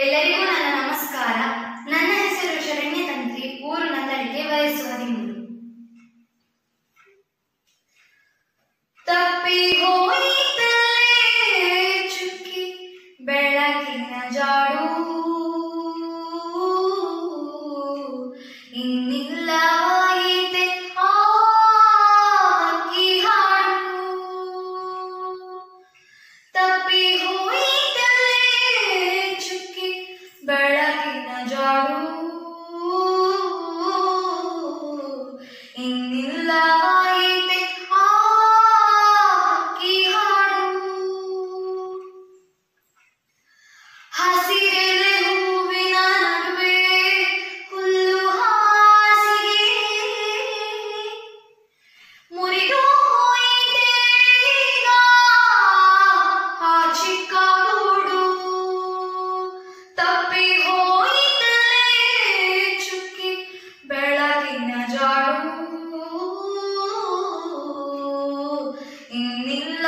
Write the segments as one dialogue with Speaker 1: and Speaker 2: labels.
Speaker 1: ಎಲ್ಲರಿಗೂ ನನ್ನ ನಮಸ್ಕಾರ ನನ್ನ ಹೆಸರು ಶರಣ್ಯ ತಂತ್ರಿ ಊರು ನಂದಳಿಕೆ ವಯಸ್ಸು ಹದಿಮೂರು ತಪ್ಪಿ ಹೋಯಿತಲ್ಲೇ ಚುಕ್ಕಿ ಬೆಳಕಿನ ಜಾಡು ಇನ್ನಿಲ್ಲವಾಯಿತೆ ಆ ಹಕ್ಕಿ ಹಾಡು ತಪ್ಪಿ ಹೋಯಿತಲ್ಲೇ ಚುಕ್ಕಿ ಬೆಳಕಿನ ಜಾಡು ಇನ್ನಿಲ್ಲವಾಯಿತೆ ಆ ಹಕ್ಕಿ ಹಾಡು ಹಸಿರೆಲೆ ಹೂವಿನ ನಡುವೆ ಹುಲ್ಲು ಹಾಸಿಗೆ ಮುರಿದು ಹೋಯಿತೆ ಈಗ ಆ ಚಿಕ್ಕ ಗೂಡು ತಪ್ಪಿ ಹೋಯಿತಲೇ ಚುಕ್ಕಿ ಬೆಳಗಿನ ಜಾಡು ಇನ್ನಿಲ್ಲ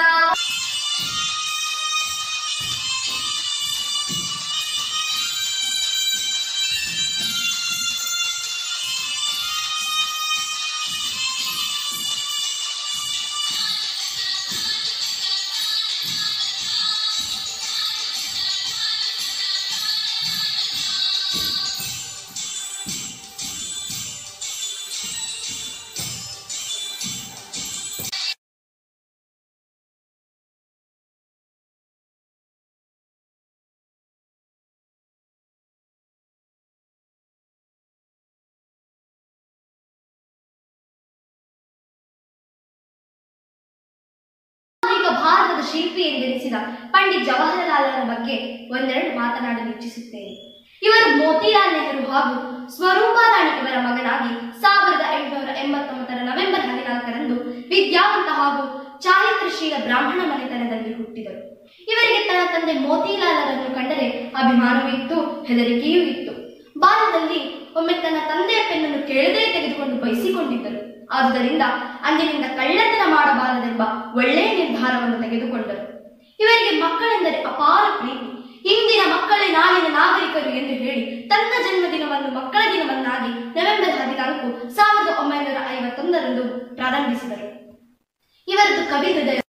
Speaker 2: ಆಧುನಿಕ ಭಾರತದ ಶಿಲ್ಪಿ ಎಂದೆನಿಸಿದ ಪಂಡಿತ್ ಜವಾಹರಲಾಲರ ಬಗ್ಗೆ ಒಂದೆರಡು ಮಾತನಾಡಲು ಇಚ್ಛಿಸುತ್ತೇನೆ ಇವರು ಮೋತಿಲಾಲ್ ನೆಹರು ಹಾಗೂ ಸ್ವರೂಪಾ ರಾಣಿ ಇವರ ಮಗನಾಗಿ ಸಾವಿರದ ಎಂಟುನೂರ ಎಂಬತ್ತೊಂಬತ್ತರ ನವೆಂಬರ್ ಹದಿನಾಲ್ಕರಂದು ವಿದ್ಯಾವಂತ ಹಾಗೂ ಚಾರಿತ್ರಶೀಲ ಬ್ರಾಹ್ಮಣ ಮನೆತನದಲ್ಲಿ ಹುಟ್ಟಿದರು ಇವರಿಗೆ ತನ್ನ ತಂದೆ ಮೋತಿಲಾಲರನ್ನು ಕಂಡರೆ ಅಭಿಮಾನವೂ ಇತ್ತು ಹೆದರಿಕೆಯೂ ಇತ್ತು ಬಾಲ್ಯದಲ್ಲಿ ಒಮ್ಮೆ ತನ್ನ ತಂದೆಯ ಪೆನ್ನನ್ನು ಕೇಳದೇ ತೆಗೆದುಕೊಂಡು ಬಯಸಿಕೊಂಡಿದ್ದರು ಆದುದರಿಂದ ಅಂದಿನಿಂದ ಕಳ್ಳತನ ಮಾಡಬಾರದೆಂಬ ಒಳ್ಳೆಯ ನಿರ್ಧಾರವನ್ನು ತೆಗೆದುಕೊಂಡರು ಇವರಿಗೆ ಮಕ್ಕಳೆಂದರೆ ಅಪಾರ ಪ್ರೀತಿ ಇಂದಿನ ಮಕ್ಕಳೇ ನಾಳಿನ ನಾಗರಿಕರು ಎಂದು ಹೇಳಿ ತನ್ನ ಜನ್ಮದಿನವನ್ನು ಮಕ್ಕಳ ದಿನವನ್ನಾಗಿ ನವೆಂಬರ್ ಹದಿನಾಲ್ಕು ಸಾವಿರದ ಒಂಬೈನೂರ ಐವತ್ತೊಂದರಂದು ಪ್ರಾರಂಭಿಸಿದರು ಇವರದ್ದು ಕವಿ ಹೃದಯ